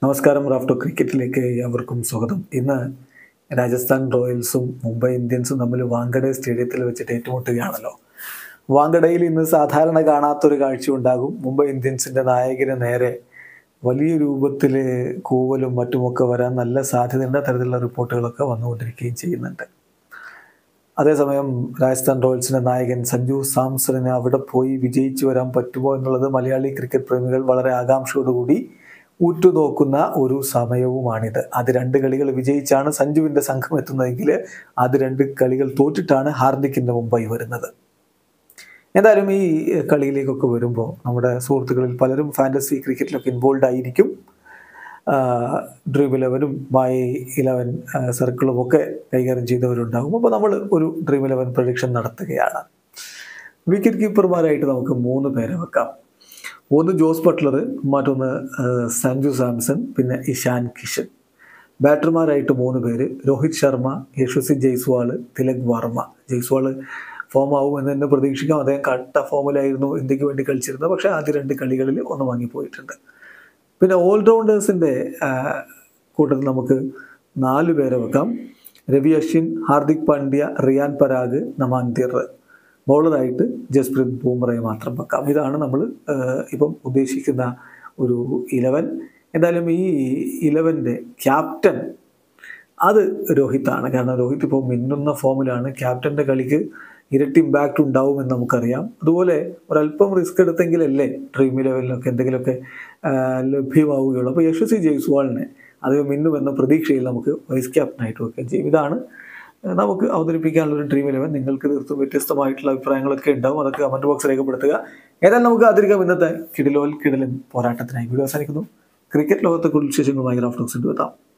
നമസ്കാരം റാഫ്റ്റോ ക്രിക്കറ്റിലേക്ക് അവർക്കും സ്വാഗതം ഇന്ന് രാജസ്ഥാൻ റോയൽസും മുംബൈ ഇന്ത്യൻസും തമ്മിൽ വാങ്കഡെ സ്റ്റേഡിയത്തിൽ വെച്ചിട്ട് ഏറ്റുമുട്ടുകയാണല്ലോ വാങ്കഡയിൽ ഇന്ന് സാധാരണ കാണാത്തൊരു കാഴ്ച ഉണ്ടാകും മുംബൈ ഇന്ത്യൻസിന്റെ നായകന് നേരെ വലിയ രൂപത്തിൽ കൂവലും മറ്റുമൊക്കെ വരാൻ നല്ല സാധ്യതയുണ്ട് തരത്തിലുള്ള റിപ്പോർട്ടുകളൊക്കെ വന്നുകൊണ്ടിരിക്കുകയും ചെയ്യുന്നുണ്ട് അതേസമയം രാജസ്ഥാൻ റോയൽസിന്റെ നായകൻ സഞ്ജു സാംസണിന് അവിടെ പോയി വിജയിച്ചു വരാൻ പറ്റുമോ എന്നുള്ളത് മലയാളി ക്രിക്കറ്റ് പ്രേമികൾ വളരെ ആകാംക്ഷയോടുകൂടി ഉറ്റുനോക്കുന്ന ഒരു സമയവുമാണിത് അത് രണ്ട് കളികൾ വിജയിച്ചാണ് സഞ്ജുവിന്റെ സംഘം എത്തുന്നതെങ്കിൽ അത് രണ്ട് കളികൾ തോറ്റിട്ടാണ് ഹാർദിക്കിന്റെ മുംബൈ വരുന്നത് എന്തായാലും ഈ കളിയിലേക്കൊക്കെ വരുമ്പോൾ നമ്മുടെ സുഹൃത്തുക്കളിൽ പലരും ഫാൻറ്റസി ക്രിക്കറ്റിലൊക്കെ ഇൻവോൾവ് ആയിരിക്കും ഡ്രീം ഇലവനും മൈ ഇലവൻ സർക്കിളും ഒക്കെ കൈകാര്യം ചെയ്തവരുണ്ടാകും അപ്പോൾ നമ്മൾ ഒരു ഡ്രീം ഇലവൻ പ്രൊഡിക്ഷൻ നടത്തുകയാണ് വിക്കറ്റ് കീപ്പർമാരായിട്ട് നമുക്ക് മൂന്ന് പേരെ വെക്കാം ഒന്ന് ജോസ് ബട്ട്ലർ മറ്റൊന്ന് സഞ്ജു സാംസൺ പിന്നെ ഇഷാൻ കിഷൻ ബാറ്റർമാരായിട്ട് മൂന്ന് പേര് രോഹിത് ശർമ്മ യശസ്വി ജയ്സ്വാൾ തിലക് വർമ്മ ജയ്സ്വാൾ ഫോം ആവും എന്ന് തന്നെ പ്രതീക്ഷിക്കാം അദ്ദേഹം കട്ട ഫോമിലായിരുന്നു ഇന്ത്യക്ക് വേണ്ടി കളിച്ചിരുന്നത് പക്ഷേ ആദ്യ രണ്ട് കളികളിൽ ഒന്ന് വാങ്ങിപ്പോയിട്ടുണ്ട് പിന്നെ ഓൾറൗണ്ടേഴ്സിൻ്റെ കൂട്ടത്തിൽ നമുക്ക് നാല് പേരെ വെക്കാം രവി അശ്വിൻ ഹാർദിക് പാണ്ഡ്യ റിയാൻ പരാഗ് നമാന്തിർ ബൗളറായിട്ട് ജസ്പ്രീത് ബൂമറയെ മാത്രം വെക്കാം ഇതാണ് നമ്മൾ ഇപ്പം ഉദ്ദേശിക്കുന്ന ഒരു ഇലവൻ എന്തായാലും ഈ ഇലവൻ്റെ ക്യാപ്റ്റൻ അത് രോഹിത്താണ് കാരണം രോഹിത് ഇപ്പോൾ മിന്നുന്ന ഫോമിലാണ് ക്യാപ്റ്റൻ്റെ കളിക്ക് ഇരട്ടി ഇമ്പാക്റ്റ് ഉണ്ടാവുമെന്ന് നമുക്കറിയാം അതുപോലെ ഒരല്പം റിസ്ക് എടുത്തെങ്കിലല്ലേ ഡ്രീം ഇലവനിലൊക്കെ എന്തെങ്കിലുമൊക്കെ ലഭ്യമാവുകയുള്ളൂ അപ്പോൾ യശസ്വി ജയ്സ്വാളിനെ അത് മിന്നുമെന്ന പ്രതീക്ഷയിൽ നമുക്ക് വൈസ് ക്യാപ്റ്റനായിട്ട് വെക്കുകയും ചെയ്യും ഇതാണ് നമുക്ക് അവതരിപ്പിക്കാനുള്ള ഒരു ഡ്രീം ഇലവൻ നിങ്ങൾക്ക് തീർത്തും വ്യത്യസ്തമായിട്ടുള്ള അഭിപ്രായങ്ങളൊക്കെ ഉണ്ടാവും അതൊക്കെ കമൻറ്റ് ബോക്സ് രേഖപ്പെടുത്തുക ഏതായാലും നമുക്ക് അതിരിക്കാം ഇന്നത്തെ കിടിലോൽ കിടലൻ പോരാട്ടത്തിനായി വീഡിയോ അവസാനിക്കുന്നു ക്രിക്കറ്റ് ലോകത്തെ കൂടുതൽ വിശേഷങ്ങളുമായി ഗ്രാഫ്റ്റോക്സിൻ്റെ എത്താം